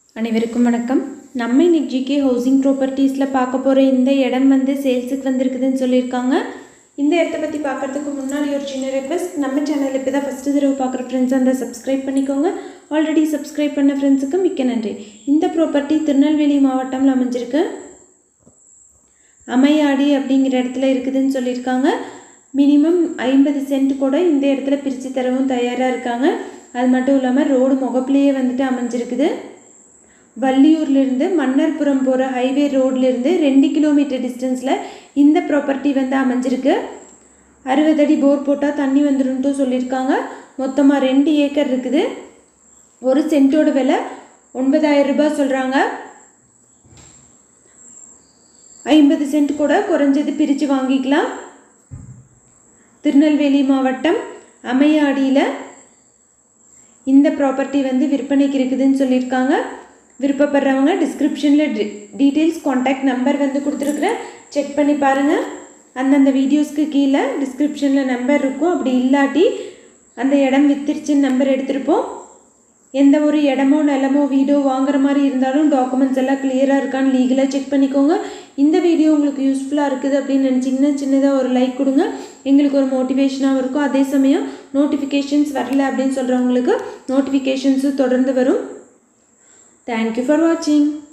அனைவருக்கும் வணக்கம் நம்ம இன்னைக்கு ஜிகே ஹவுசிங் ப்ராப்பர்ட்டிஸில் பார்க்க போகிற இந்த இடம் வந்து சேல்ஸுக்கு வந்திருக்குதுன்னு சொல்லியிருக்காங்க இந்த இடத்த பற்றி பார்க்குறதுக்கு முன்னாடி ஒரு சின்ன ரெக்வஸ்ட் நம்ம சேனல் இப்போ தான் ஃபஸ்ட்டு தடவை பார்க்குற ஃப்ரெண்ட்ஸ் அந்த சப்ஸ்கிரைப் பண்ணிக்கோங்க ஆல்ரெடி சப்ஸ்கிரைப் பண்ண ஃப்ரெண்ட்ஸுக்கு மிக்க நன்றி இந்த ப்ராப்பர்ட்டி திருநெல்வேலி மாவட்டம்ல அமைஞ்சிருக்கு அமையாடி அப்படிங்கிற இடத்துல இருக்குதுன்னு சொல்லியிருக்காங்க மினிமம் ஐம்பது சென்ட் கூட இந்த இடத்துல பிரித்து தரவும் தயாராக இருக்காங்க அது மட்டும் இல்லாமல் ரோடு முகப்புலேயே வந்துட்டு அமைஞ்சிருக்குது வள்ளியூர்லேருந்து மன்னர்புரம் போகிற ஹைவே ரோட்லேருந்து ரெண்டு கிலோமீட்டர் டிஸ்டன்ஸில் இந்த ப்ராப்பர்ட்டி வந்து அமைஞ்சிருக்கு அறுபது அடி போர் போட்டால் தண்ணி வந்துருன்ட்டும் சொல்லியிருக்காங்க மொத்தமாக ரெண்டு ஏக்கர் இருக்குது ஒரு சென்ட்டோட விலை ஒன்பதாயிரம் ரூபாய் சொல்கிறாங்க ஐம்பது சென்ட் கூட குறைஞ்சது பிரித்து வாங்கிக்கலாம் திருநெல்வேலி மாவட்டம் அமையாடியில் இந்த ப்ராப்பர்ட்டி வந்து விற்பனைக்கு இருக்குதுன்னு சொல்லியிருக்காங்க விருப்பப்படுறவங்க டிஸ்கிரிப்ஷனில் டீட்டெயில்ஸ் காண்டாக்ட் நம்பர் வந்து கொடுத்துருக்குறேன் செக் பண்ணி பாருங்கள் அந்தந்த வீடியோஸ்க்கு கீழே டிஸ்கிரிப்ஷனில் நம்பர் இருக்கும் அப்படி இல்லாட்டி அந்த இடம் வித்திருச்சுன்னு நம்பர் எடுத்திருப்போம் எந்த ஒரு இடமோ நிலமோ வீடோ வாங்குற மாதிரி இருந்தாலும் டாக்குமெண்ட்ஸ் எல்லாம் கிளியராக இருக்கான்னு லீகலாக செக் பண்ணிக்கோங்க இந்த வீடியோ உங்களுக்கு யூஸ்ஃபுல்லாக இருக்குது அப்படின்னு நினச்சிங்கன்னா சின்னதாக ஒரு லைக் கொடுங்க எங்களுக்கு ஒரு மோட்டிவேஷனாகவும் இருக்கும் அதே சமயம் நோட்டிஃபிகேஷன்ஸ் வரல அப்படின்னு சொல்கிறவங்களுக்கு நோட்டிஃபிகேஷன்ஸும் தொடர்ந்து வரும் தேங்க்யூ ஃபார் வாட்சிங்